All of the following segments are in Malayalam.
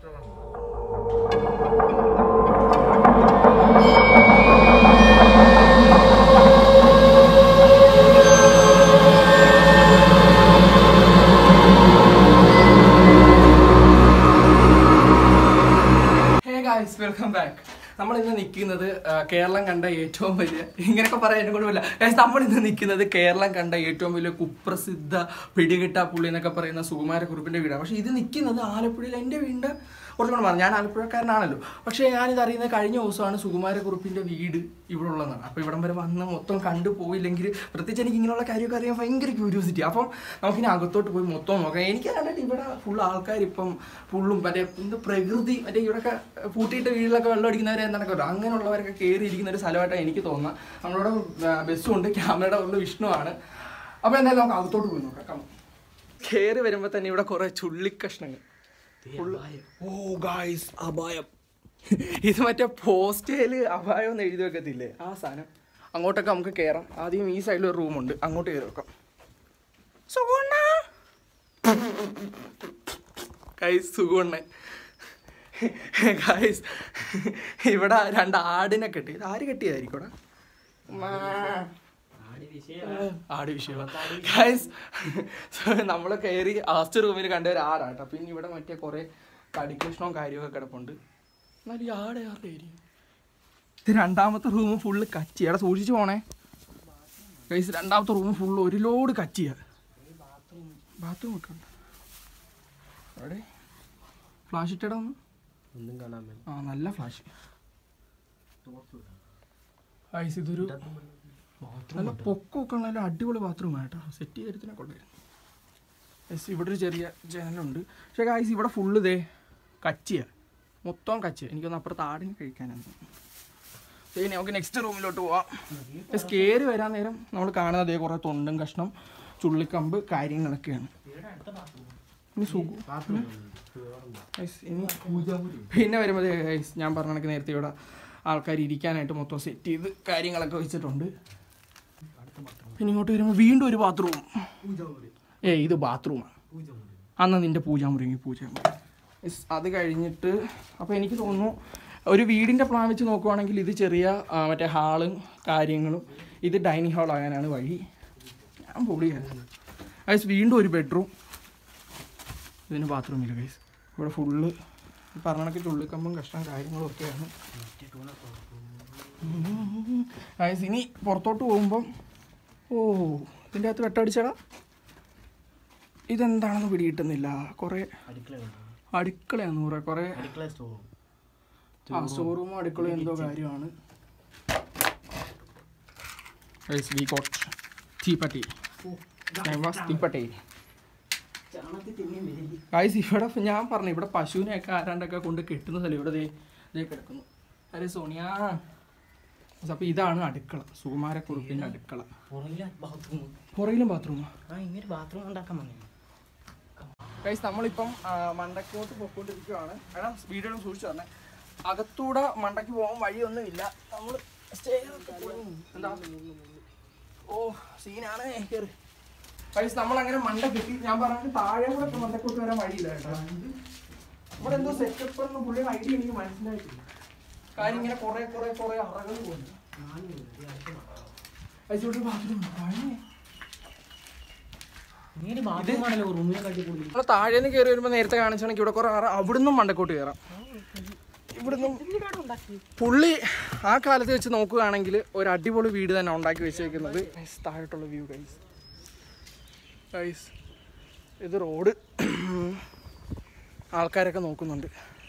ഹേ ഗായ്സ് വെൽക്കം ബാക്ക് നമ്മൾ ഇന്ന് നിൽക്കുന്നത് ആ, കേരളം കണ്ട ഏറ്റവും വലിയ ഇങ്ങനെയൊക്കെ പറയാൻ കൊണ്ടുമില്ല ഗായ്സ് നമ്മൾ ഇന്ന് നിൽക്കുന്നത് കേരളം കണ്ട ഏറ്റവും വലിയ കുപ്രസിദ്ധ പിടികിട്ടാ പുള്ളി എന്നൊക്കെ പറയുന്ന സുകുമാരക്കുറുപ്പിന്റെ വീടാണ് പക്ഷെ ഇത് നിൽക്കുന്നത് ആലപ്പുഴയിൽ എൻ്റെ വീടിൻ്റെ കുറച്ചുകൂടെ പറഞ്ഞു ഞാൻ ആലപ്പുഴക്കാരനാണല്ലോ പക്ഷേ ഞാനിത് അറിയുന്നത് കഴിഞ്ഞ ദിവസമാണ് സുകുമാരക്കുറുപ്പിന്റെ വീട് ഇവിടെ ഉള്ളതാണ് അപ്പോൾ ഇവിടം വരെ വന്ന് മൊത്തം കണ്ടു പോയില്ലെങ്കിൽ പ്രത്യേകിച്ച് എനിക്ക് ഇങ്ങനെയുള്ള കാര്യമൊക്കെ അറിയാൻ ഭയങ്കര ക്യൂരിയോസിറ്റി അപ്പം നമുക്കിനി അകത്തോട്ട് പോയി മൊത്തം നോക്കാം എനിക്ക് കണ്ടിട്ട് ഇവിടെ ഫുൾ ആൾക്കാർ ഇപ്പം ഫുള്ളും മറ്റേ എന്ത് പ്രകൃതി മറ്റേ ഇവിടെയൊക്കെ പൂട്ടിയിട്ട് വീട്ടിലൊക്കെ വെള്ളം അടിക്കുന്നവരെ എന്തൊക്കെ പറയും അങ്ങനെയുള്ളവരൊക്കെ കയറി ഇരിക്കുന്ന ഒരു സ്ഥലമായിട്ടാണ് എനിക്ക് തോന്നുന്നത് നമ്മളിവിടെ ബസ്സും ഉണ്ട് ക്യാമറയുടെ ഉള്ള വിഷ്ണുവാണ് അപ്പോൾ എന്തായാലും നമുക്ക് അകത്തോട്ട് പോയി നോക്കാം കയറി വരുമ്പോൾ തന്നെ ഇവിടെ കുറേ ചുള്ളിക്കഷ്ണങ്ങൾ ഓ ഗായ്സ് അപായം ഇത് മറ്റേ പോസ്റ്റേല് അപായം എന്ന് എഴുതി വെക്കത്തില്ലേ ആ സാധനം അങ്ങോട്ടൊക്കെ നമുക്ക് കയറാം ആദ്യം ഈ സൈഡിൽ ഒരു റൂമുണ്ട് അങ്ങോട്ട് കയറി വെക്കാം സുഗുണ്ണ ഗൈസ് സുഗുണ്ണൻ ഗൈസ് ഇവിടെ രണ്ട് ആടിനെ കെട്ടി ഇത് ആര് കെട്ടിയതായിരിക്കും ഇവിടെ ആട് വിഷയം ഗൈസ് നമ്മൾ കയറി ആസ്റ്റ് റൂമിൽ കണ്ട ഒരു ആടാട്ടോ പിന്നെ ഇവിടെ മറ്റേ കുറേ കടിക്കഷ്ണവും കാര്യമൊക്കെ കിടപ്പുണ്ട് എന്നാലും ഈ ആട് ആരുടെ ആയിരിക്കും ഇത് രണ്ടാമത്തെ റൂം ഫുള്ള് കച്ചി എടാ സൂക്ഷിച്ചു പോണേ ഗൈസ് രണ്ടാമത്തെ റൂം ഫുള്ള് ഒരു ലോഡ് കച്ചിയാ ബാത്റൂം ഒക്കെ ഉണ്ട് അവിടെ ഫ്ലാഷ് ഇട്ടടാ ഒന്ന് ഒന്നും കാണാൻ മേല. ആ നല്ല ഫ്ലാഷ് ഗൈസ് ഇതൊരു നല്ല പൊക്കമൊക്കെ ഉള്ള നല്ല അടിപൊളി ബാത്റൂം കേട്ടോ സെറ്റ് ചെയ്തിനെ കൊണ്ടുവരും യെസ് ഇവിടെ ഒരു ചെറിയ ജനലുണ്ട് പക്ഷേ ഗായ്സ് ഇവിടെ ഫുള്ള് ഇതേ കച്ചിയാ മൊത്തം കച്ചിയ എനിക്കൊന്ന് അപ്പുറത്ത് ആടിന് കഴിക്കാനാണ് ശരി നമുക്ക് നെക്സ്റ്റ് റൂമിലോട്ട് പോവാം യെസ് കയറി വരാൻ നേരം നമ്മൾ കാണുന്നത് അതേ കുറേ തൊണ്ടും കഷ്ണം ചുള്ളിക്കമ്പ് കാര്യങ്ങളൊക്കെയാണ് ഇനി സുഖം ഗൈസ്, ഇനി പിന്നെ വരുമ്പോൾ ഗൈസ് ഞാൻ പറഞ്ഞ കണക്ക് നേരത്തെ ഇവിടെ ആൾക്കാർ ഇരിക്കാനായിട്ട് മൊത്തം സെറ്റ് ചെയ്ത് കാര്യങ്ങളൊക്കെ വെച്ചിട്ടുണ്ട് പിന്നെ ഇങ്ങോട്ട് വരുമ്പോൾ വീണ്ടും ഒരു ബാത്റൂം ഏ ഇത് ബാത്റൂമാണ് അന്ന് നിന്റെ പൂജാമുറിയെങ്കിൽ പൂജാമുറി Yes, അത് കഴിഞ്ഞിട്ട് അപ്പോൾ എനിക്ക് തോന്നുന്നു ഒരു വീടിൻ്റെ പ്ലാൻ വെച്ച് നോക്കുവാണെങ്കിൽ ഇത് ചെറിയ ആ, മറ്റേ ഹാളും കാര്യങ്ങളും ഇത് ഡൈനിങ് ഹാൾ ആകാനാണ് വഴി ഞാൻ പൊളിയാണ് ഗൈസ് വീണ്ടും ഒരു ബെഡ്റൂം ഇതിന് ബാത്റൂമില്ല ഗൈസ് ഇവിടെ ഫുള്ള് പറഞ്ഞ കണക്ക് ചുള്ളിക്കമ്പും കഷ്ണം കാര്യങ്ങളും ഒക്കെയാണ് ഗൈസ് ഇനി പുറത്തോട്ട് പോകുമ്പം ഓ ഇതിൻ്റെ അകത്ത് വെട്ടടിച്ചടാ ഇതെന്താണെന്ന് പിടികിട്ടുന്നില്ല കുറേ അടുക്കളയുണ്ട്. അടുക്കളയാണ് കുറേ കുറേ അടുക്കള സ്റ്റോറും ആ സ്റ്റോറൂമും അടുക്കളയും എന്തോ കാര്യമാണ് ഗൈസ് വി ഗോട്ട് തീപ്പട്ടി തീപ്പട്ടി ഗൈസ് ഇവിടെ ഞാൻ പറഞ്ഞു ഇവിടെ പശുവിനെയൊക്കെ ആരാണ്ടൊക്കെ കൊണ്ട് കെട്ടുന്ന സ്ഥലം ഇവിടെ ദേ ദേ കിടക്കുന്നു അരെ സോണിയ അപ്പോൾ ഇതാണ് അടുക്കള സുകുമാരക്കുറുപ്പിൻ്റെ അടുക്കള പുറകിലെ ബാത്റൂം പുറയിലും ബാത്റൂമാ ആ ഇങ്ങനെ ബാത്റൂം ഉണ്ടാക്കാൻ വന്നേ ഗൈസ് നമ്മളിപ്പം ആ, മണ്ടക്കോട്ട് പോയിക്കൊണ്ടിരിക്കുകയാണ് എടാ സ്പീഡിലും സൂക്ഷിച്ചു തന്നെ അകത്തൂടെ മണ്ടയ്ക്ക് പോകാൻ വഴിയൊന്നുമില്ല നമ്മൾ എന്താ ഓ സീനാണ് കയറി ഗൈസ് നമ്മൾ അങ്ങനെ മണ്ട കെട്ടി ഞാൻ പറഞ്ഞത് താഴെ കൂടെ ഇപ്പൊ മണ്ടക്കോട്ട് വരാൻ വഴിയില്ല കേട്ടോ ഇത് ഇവിടെ എന്തോ സെറ്റപ്പ് എന്ന പുള്ളിയുടെ ഐഡിയ എനിക്ക് മനസ്സിലായിട്ടില്ല കാര്യം ഇങ്ങനെ കുറെ കുറെ കുറെ അറകൾ പോകുന്നു ഗൈസ് ഇവിടെ ബാത്റൂം പഴയ ഇങ്ങനെ ബാത്റൂം ആണല്ലോ റൂമിനെ കാട്ടി കൂടുതൽ നമ്മൾ താഴേന്ന് കയറി വരുമ്പോൾ നേരത്തെ കാണിച്ചാണെങ്കിൽ ഇവിടെ കുറെ അറ അവിടുന്നും മണ്ടക്കോട്ട് കയറാം ഇവിടുന്നും പുള്ളി ആ കാലത്ത് വെച്ച് നോക്കുകയാണെങ്കിൽ ഒരു അടിപൊളി വീട് തന്നെ ഉണ്ടാക്കി വെച്ചേക്കുന്നത് Guys, താഴോട്ടുള്ള വ്യൂ ഗൈസ് ഗൈസ് ഇത് റോഡ് ആൾക്കാരൊക്കെ നോക്കുന്നുണ്ട്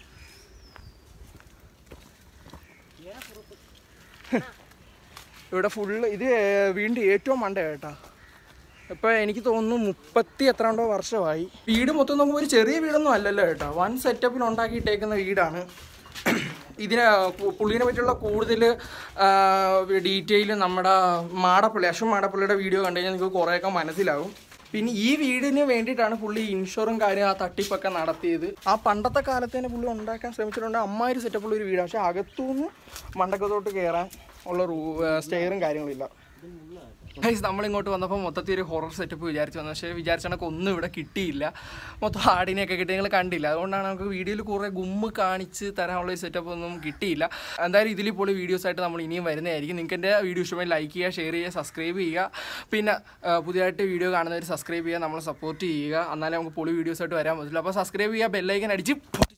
ഇവിടെ ഫുള്ള് ഇത് വീണ്ടും ഏറ്റവും മണ്ട കേട്ടാ ഇപ്പൊ എനിക്ക് തോന്നുന്നു മുപ്പത്തി എത്രാണ്ടോ വർഷമായി വീട് മൊത്തം നോക്കുമ്പോൾ ഒരു ചെറിയ വീടൊന്നും അല്ലല്ലോ കേട്ടോ വൺ സെറ്റപ്പിൽ ഉണ്ടാക്കിയിട്ടേക്കുന്ന വീടാണ് ഇതിനെ പു- പുള്ളിനെ പറ്റിയുള്ള കൂടുതൽ ഡീറ്റെയിൽ നമ്മുടെ മാടപ്പള്ളി അശ്വൻ മാടപ്പള്ളിയുടെ വീഡിയോ കണ്ടു കഴിഞ്ഞാൽ നിങ്ങൾക്ക് കുറേയൊക്കെ മനസ്സിലാവും പിന്നെ ഈ വീടിന് വേണ്ടിയിട്ടാണ് പുള്ളി ഇൻഷുറും കാര്യം ആ തട്ടിപ്പൊക്കെ നടത്തിയത് ആ പണ്ടത്തെ കാലത്ത് തന്നെ പുള്ളി ഉണ്ടാക്കാൻ ശ്രമിച്ചിട്ടുണ്ട് അമ്മാതിരി സെറ്റപ്പുള്ള ഒരു വീടാണ് പക്ഷെ അകത്തുനിന്ന് മണ്ടക്കത്തോട്ട് കയറാൻ ഉള്ള റൂ സ്റ്റെയറും കാര്യങ്ങളില്ല ഗൈസ് നമ്മൾ ഇങ്ങോട്ട് വന്നപ്പോൾ മൊത്തത്തിൽ ഒരു ഹൊറർ സെറ്റപ്പ് വിചാരിച്ചു വന്നത് പക്ഷേ വിചാരിച്ച കണക്ക് ഒന്നും ഇവിടെ കിട്ടിയില്ല മൊത്തം ആടിനെയൊക്കെ കിട്ടി നിങ്ങൾ കണ്ടില്ല അതുകൊണ്ടാണ് നമുക്ക് വീഡിയോയിൽ കുറേ ഗുമ്മ് കാണിച്ച് തരാനുള്ള ഒരു സെറ്റപ്പ് ഒന്നും കിട്ടിയില്ല എന്തായാലും ഇതിൽ ഇപ്പോൾ വീഡിയോസ് ആയിട്ട് നമ്മൾ ഇനിയും വരുന്നതായിരിക്കും നിങ്ങൾക്ക് എൻ്റെ വീഡിയോ ഇഷ്ടമായി ലൈക്ക് ചെയ്യുക ഷെയർ ചെയ്യുക സബ്സ്ക്രൈബ് ചെയ്യുക പിന്നെ ആ, പുതിയതായിട്ട് വീഡിയോ കാണുന്നവർ സബ്സ്ക്രൈബ് ചെയ്യുക നമ്മളെ സപ്പോർട്ട് ചെയ്യുക എന്നാലേ നമുക്ക് പൊളി വീഡിയോസ് ആയിട്ട് വരാൻ പറ്റില്ല അപ്പോൾ സബ്സ്ക്രൈബ് ചെയ്യുക ബെല്ലൈക്കൻ അടിച്ച്